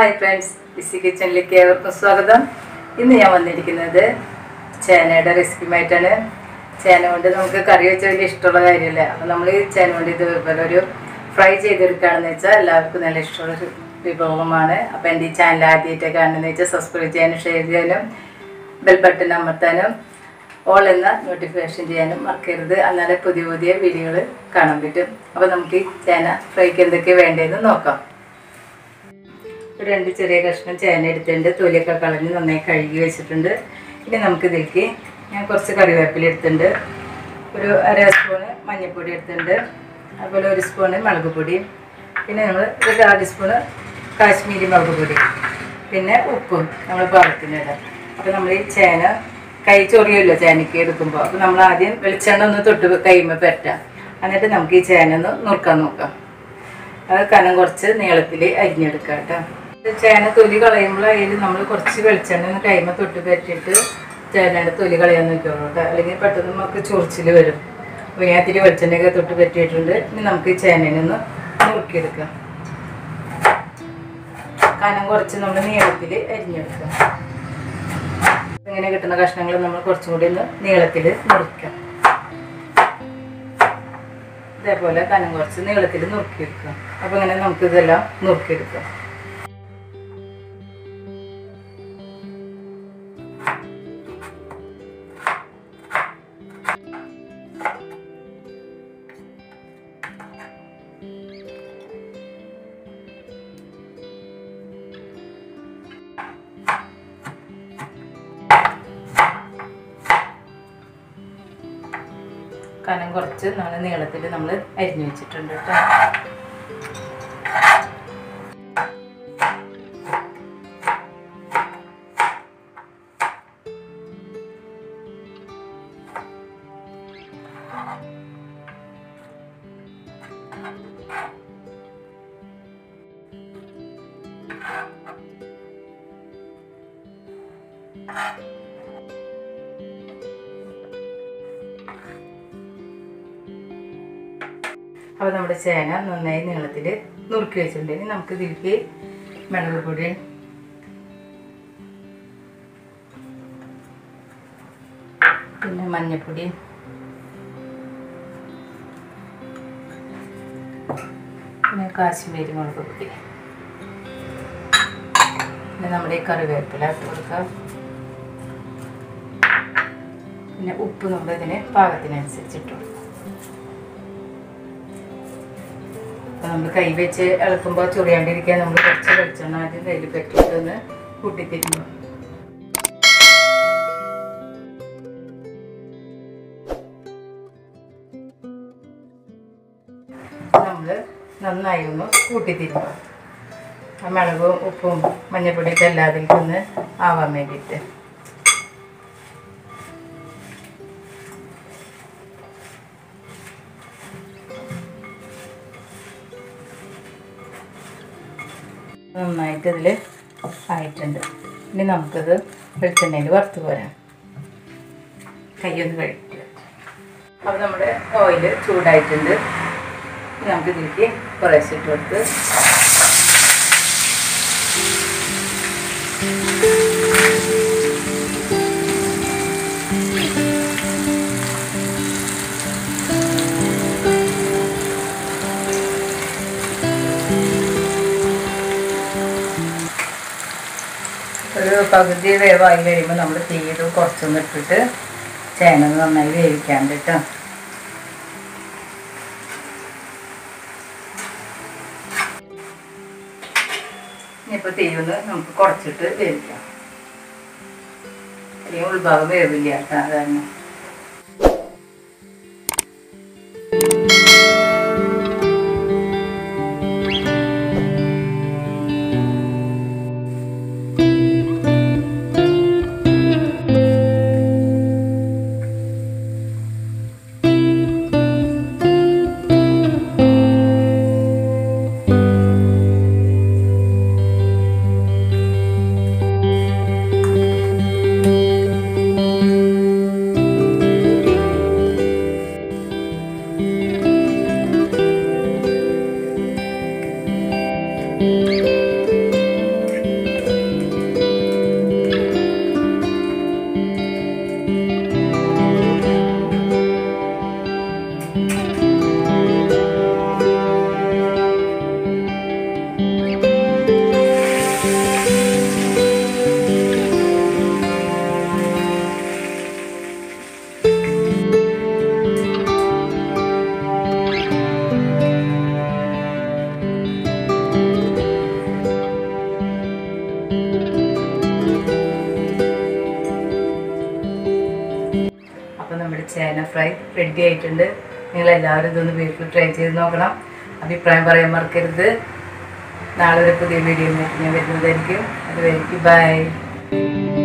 hi friends BC കിച്ചണിലേക്ക് ഏവർക്കും സ്വാഗതം ഇന്ന് ഞാൻ വന്നിരിക്കുന്നത് ചേനയുടെ റെസിപ്പിയുമായിട്ടാണ് ചേന കൊണ്ട് നമുക്ക് കറി വെച്ച വലിയ ഇഷ്ടമുള്ള കാര്യമല്ല അപ്പം നമ്മൾ ഈ ചേന കൊണ്ട് ഇതുപോലെ ഒരു ഫ്രൈ ചെയ്തെടുക്കുകയാണെന്ന് വെച്ചാൽ എല്ലാവർക്കും നല്ല ഇഷ്ടമുള്ളൊരു വിഭവമാണ് അപ്പോൾ എൻ്റെ ഈ ചാനൽ ആദ്യമായിട്ട് കാണുന്നതെന്ന് വെച്ചാൽ സബ്സ്ക്രൈബ് ചെയ്യാനും ഷെയർ ചെയ്യാനും ബെൽ ബട്ടൺ അമർത്താനും ഓൾ എന്ന നോട്ടിഫിക്കേഷൻ ചെയ്യാനും മറക്കരുത് എന്നാലേ പുതിയ പുതിയ വീഡിയോകൾ കാണാൻ പറ്റും അപ്പോൾ നമുക്ക് ഈ ചേന ഫ്രൈക്ക് എന്തൊക്കെ വേണ്ടതെന്ന് നോക്കാം ഒരു രണ്ട് ചെറിയ കഷ്ണം ചേന എടുത്തിട്ടുണ്ട് തൊലിയൊക്കെ കളഞ്ഞ് നന്നായി കഴുകി വെച്ചിട്ടുണ്ട് ഇനി നമുക്ക് ഇതിലേക്ക് ഞാൻ കുറച്ച് കറിവേപ്പില എടുത്തിട്ടുണ്ട് ഒരു അര സ്പൂണ് മഞ്ഞൾപ്പൊടി എടുത്തിട്ടുണ്ട് അതുപോലെ ഒരു സ്പൂണ് മുളക് പൊടി പിന്നെ നമ്മൾ ഒരു കാൽ സ്പൂണ് കാശ്മീരി മുളക് പൊടി പിന്നെ ഉപ്പും നമ്മൾ പാകത്തിന് ഇടാം അപ്പോൾ നമ്മൾ ഈ ചേന കൈ ചൊറിയുമല്ലോ ചേനയ്ക്ക് എടുക്കുമ്പോൾ അപ്പോൾ നമ്മൾ ആദ്യം വെളിച്ചെണ്ണ ഒന്ന് തൊട്ട് കൈമ പറ്റാം എന്നിട്ട് നമുക്ക് ഈ ചേന ഒന്ന് നുറുക്കാൻ നോക്കാം അത് കനം കുറച്ച് നീളത്തിൽ അരിഞ്ഞെടുക്കാം കേട്ടോ ഇത് ചേന തൊലി കളയുമ്പോൾ അതിൽ നമ്മൾ കുറച്ച് വെളിച്ചെണ്ണ ഒന്ന് കൈമ തൊട്ട് പറ്റിയിട്ട് ചേനയുടെ തൊലി കളയാൻ നോക്കിയോളൂ കേട്ടോ അല്ലെങ്കിൽ പെട്ടെന്ന് നമുക്ക് ചൊറിച്ചിൽ വരും അപ്പോൾ ഞാൻ ഇത്തിരി വെളിച്ചെണ്ണയൊക്കെ തൊട്ട് പറ്റിയിട്ടുണ്ട് ഇനി നമുക്ക് ഈ ചേനനെ ഒന്ന് നുറുക്കിയെടുക്കാം കനം കുറച്ച് നമ്മൾ നീളത്തിൽ അരിഞ്ഞെടുക്കാം ഇങ്ങനെ കിട്ടുന്ന കഷ്ണങ്ങൾ നമ്മൾ കുറച്ചും കൂടി ഒന്ന് നീളത്തിൽ മുറിക്കാം ഇതേപോലെ കനം കുറച്ച് നീളത്തിൽ നുറുക്കിയെടുക്കാം അപ്പോൾ ഇങ്ങനെ നമുക്ക് ഇതെല്ലാം നുറുക്കിയെടുക്കാം കനം കുറച്ച് നമ്മൾ നീളത്തിൽ നമ്മൾ അരിഞ്ഞു വെച്ചിട്ടുണ്ട് കേട്ടോ അപ്പോൾ നമ്മുടെ ചേന നന്നായി നീളത്തിൽ നുറുക്കി വെച്ചിട്ടുണ്ട് ഇനി നമുക്ക് ഇതിലേക്ക് മുളക് പൊടി പിന്നെ മഞ്ഞൾപ്പൊടി പിന്നെ കാശ്മീരി മുളക് പൊടി പിന്നെ നമ്മുടെ ഈ കറിവേപ്പില ഇട്ട് കൊടുക്കാം പിന്നെ ഉപ്പ് നമ്മൾ ഇതിന് പാകത്തിനനുസരിച്ച് ഇട്ട് കൊടുക്കാം അപ്പോൾ നമ്മൾ കൈ വെച്ച് ഇളക്കുമ്പോൾ ചൊറിയാണ്ടിരിക്കാൻ നമ്മൾ കുറച്ച് വെളിച്ചെണ്ണ ആദ്യം കയ്യിൽ പറ്റിയിട്ട് ഒന്ന് കൂട്ടിത്തിരുമ്പോൾ നമ്മൾ നന്നായി ഒന്ന് കൂട്ടിത്തിരുമ്പോൾ ആ മുളകും ഉപ്പും മഞ്ഞപ്പൊടിയൊക്കെ എല്ലാതിലേക്ക് ഒന്ന് ആവാൻ വേണ്ടിയിട്ട് നന്നായിട്ട് ഇതിൽ ആയിട്ടുണ്ട് ഇനി നമുക്കത് വെളിച്ചെണ്ണയിൽ വറുത്ത് പോരാം കൈയൊന്ന് കഴിക്കുക അപ്പോൾ നമ്മുടെ ഓയിൽ ചൂടായിട്ടുണ്ട് ഇനി നമുക്ക് ഇതിലേക്ക് കുറേശ്ശെ ഇട്ട് കൊടുത്ത് ഒരു പകുതി വേവായി കഴിയുമ്പോൾ നമ്മൾ തീയത് കുറച്ചൊന്ന് ഇട്ടിട്ട് ചേന നന്നായി വേവിക്കാൻ കേട്ടോ ഇനിയിപ്പോൾ തീ ഒന്ന് നമുക്ക് കുറച്ചിട്ട് വേവിക്കാം ഈ ഉൾഭാഗം വേവില്ല കേട്ടോ അതാണ് റെഡി ആയിട്ടുണ്ട് നിങ്ങളെല്ലാവരും ഇതൊന്ന് വീട്ടിൽ ട്രൈ ചെയ്ത് നോക്കണം അഭിപ്രായം പറയാൻ മറക്കരുത് നാളെ ഒരു പുതിയ വീഡിയോ ഞാൻ വരുന്നതായിരിക്കും അതുവരെയ്ക്ക് ബൈ